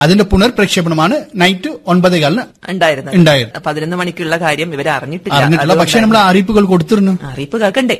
അതിന്റെ പുനർപ്രക്ഷേപണമാണ് നൈറ്റ് ഒൻപതേകാലിന് ഉണ്ടായിരുന്നത് ഉണ്ടായിരുന്നു. പതിനൊന്ന് മണിക്കുള്ള കാര്യം ഇവർ അറിഞ്ഞിട്ടില്ല അറിഞ്ഞിട്ടില്ല പക്ഷെ നമ്മൾ അതുകൊണ്ടാണ് അറിയിപ്പുകൾ കൊടുത്തിരുന്നു അറിയിപ്പ് കേൾക്കണ്ടേ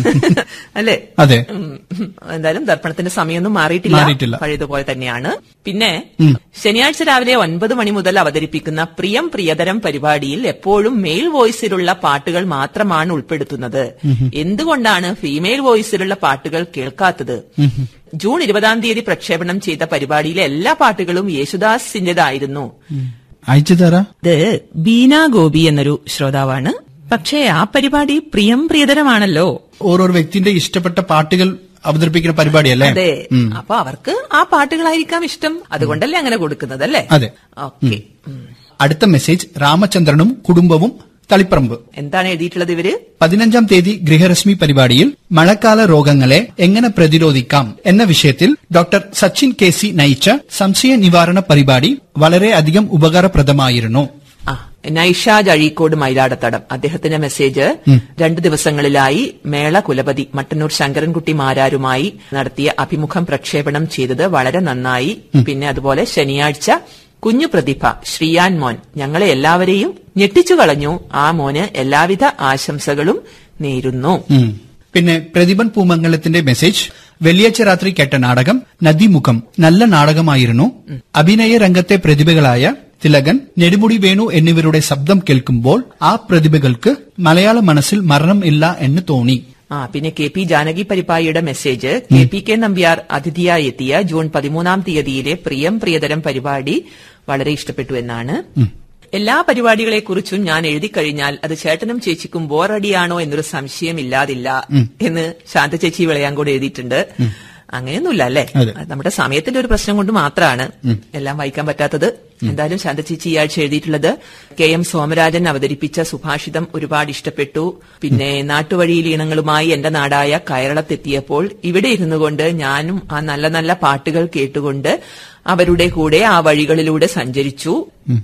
അല്ലേ അതെ ഉം. എന്തായാലും ദർപ്പണത്തിന്റെ സമയമൊന്നും മാറിയിട്ടില്ല മാറിയിട്ടില്ല. പഴയതുപോലെ തന്നെയാണ് പിന്നെ ഉം. ശനിയാഴ്ച രാവിലെ ഒൻപത് മണി മുതൽ അവതരിപ്പിക്കുന്ന പ്രിയം പ്രിയതരം പരിപാടിയിൽ എപ്പോഴും മെയിൽ വോയിസിലുള്ള പാട്ടുകൾ മാത്രമാണ് ഉൾപ്പെടുത്തുന്നത് എന്തുകൊണ്ടാണ് ഫീമെയിൽ വോയിസിലുള്ള പാട്ടുകൾ കേൾക്കാത്തത് ജൂൺ ഇരുപതാം തീയതി പ്രക്ഷേപണം ചെയ്ത പരിപാടിയിലെ എല്ലാ പാട്ടുകളും യേശുദാസിന്റേതായിരുന്നു അയച്ചു തരാ ഇത് ബീന ഗോപി എന്നൊരു ശ്രോതാവാണ് പക്ഷേ ആ പരിപാടി പ്രിയം പ്രിയതരമാണല്ലോ ഓരോ വ്യക്തിന്റെ ഇഷ്ടപ്പെട്ട പാട്ടുകൾ അവതരിപ്പിക്കുന്ന പരിപാടിയല്ലേ അതെ ഉം. അപ്പൊ അവർക്ക് ആ പാട്ടുകളായിരിക്കാം ഇഷ്ടം അതുകൊണ്ടല്ലേ അങ്ങനെ കൊടുക്കുന്നത് അല്ലേ അതെ. ഓക്കെ അടുത്ത മെസ്സേജ് രാമചന്ദ്രനും കുടുംബവും തളിപ്പറമ്പ് എന്താണ് എഴുതിയിട്ടുള്ളത് ഇവര് പതിനഞ്ചാം തീയതി ഗൃഹരശ്മി പരിപാടിയിൽ മഴക്കാല രോഗങ്ങളെ എങ്ങനെ പ്രതിരോധിക്കാം എന്ന വിഷയത്തിൽ ഡോക്ടർ സച്ചിൻ കെ സി നയിച്ച സംശയ നിവാരണ പരിപാടി വളരെയധികം ഉപകാരപ്രദമായിരുന്നു ആ നൈഷാജ് അഴീക്കോട് മയിലാടത്തടം അദ്ദേഹത്തിന്റെ മെസ്സേജ് രണ്ടു ദിവസങ്ങളിലായി മേള കുലപതി മട്ടന്നൂർ ശങ്കരൻകുട്ടി മാരാരുമായി നടത്തിയ അഭിമുഖം പ്രക്ഷേപണം ചെയ്തത് വളരെ നന്നായി പിന്നെ അതുപോലെ ശനിയാഴ്ച കുഞ്ഞു പ്രതിഭ ശ്രീയാൻ മോൻ ഞങ്ങളെ എല്ലാവരെയും ഞെട്ടിച്ചു കളഞ്ഞു ആ മോന് എല്ലാവിധ ആശംസകളും നേരുന്നു ഉം. പിന്നെ പ്രതിഭൻ പൂമംഗലത്തിന്റെ മെസ്സേജ് വെള്ളിയാഴ്ച രാത്രി കേട്ട നാടകം നദിമുഖം നല്ല നാടകമായിരുന്നു അഭിനയ രംഗത്തെ പ്രതിഭകളായ തിലകൻ നെടുമുടി വേണു എന്നിവരുടെ ശബ്ദം കേൾക്കുമ്പോൾ ആ പ്രതിഭകൾക്ക് മലയാള മനസ്സിൽ മരണം ഇല്ല എന്ന് തോന്നി ആ പിന്നെ കെ പി ജാനകി പരിപ്പായിയുടെ message K P K Nambiar അതിഥിയായി എത്തിയ ജൂൺ പതിമൂന്നാം തീയതിയിലെ പ്രിയം പ്രിയതരം പരിപാടി വളരെ ഇഷ്ടപ്പെട്ടു എന്നാണ് എല്ലാ പരിപാടികളെക്കുറിച്ചും ഞാൻ എഴുതി കഴിഞ്ഞാൽ അത് ചേട്ടനും ചേച്ചിക്കും ബോറടിയാണോ എന്നൊരു സംശയം ഇല്ലാതില്ല എന്ന് ശാന്ത ചേച്ചി വിളയാങ്കോട് എഴുതിയിട്ടുണ്ട് അങ്ങനെയൊന്നുമില്ല അല്ലേ അതെ. അത് നമ്മുടെ സമയത്തിന്റെ ഒരു പ്രശ്നം കൊണ്ട് മാത്രമാണ് എല്ലാം വായിക്കാൻ പറ്റാത്തത് എന്തായാലും ശാന്ത ചേച്ചി ഈ ആഴ്ച എഴുതിയിട്ടുള്ളത് കെ എം സോമരാജൻ അവതരിപ്പിച്ച സുഭാഷിതം ഒരുപാട് ഇഷ്ടപ്പെട്ടു പിന്നെ നാട്ടുവഴിയിൽ ഈണങ്ങളുമായി എന്റെ നാടായ കേരളത്തെത്തിയപ്പോൾ ഇവിടെ ഇരുന്നു കൊണ്ട് ഞാനും ആ നല്ല നല്ല പാട്ടുകൾ കേട്ടുകൊണ്ട് അവരുടെ കൂടെ ആ വഴികളിലൂടെ സഞ്ചരിച്ചു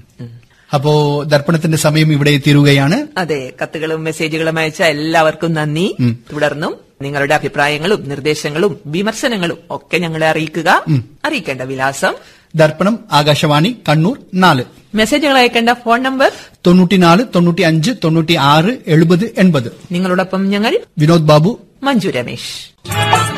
അപ്പോ ദർപ്പണത്തിന്റെ സമയം ഇവിടെ തീരുകയാണ് അതെ കത്തുകളും മെസ്സേജുകളും അയച്ച എല്ലാവർക്കും നന്ദി തുടർന്നും നിങ്ങളുടെ അഭിപ്രായങ്ങളും നിർദ്ദേശങ്ങളും വിമർശനങ്ങളും ഒക്കെ ഞങ്ങളെ അറിയിക്കുക അറിയിക്കേണ്ട വിലാസം ദർപ്പണം ആകാശവാണി കണ്ണൂർ നാല് മെസ്സേജുകൾ അയക്കേണ്ട ഫോൺ നമ്പർ തൊണ്ണൂറ്റിനാല് തൊണ്ണൂറ്റി അഞ്ച് തൊണ്ണൂറ്റി ആറ് എഴുപത് എൺപത് നിങ്ങളോടൊപ്പം ഞങ്ങൾ വിനോദ് ബാബു മഞ്ജു രമേശ്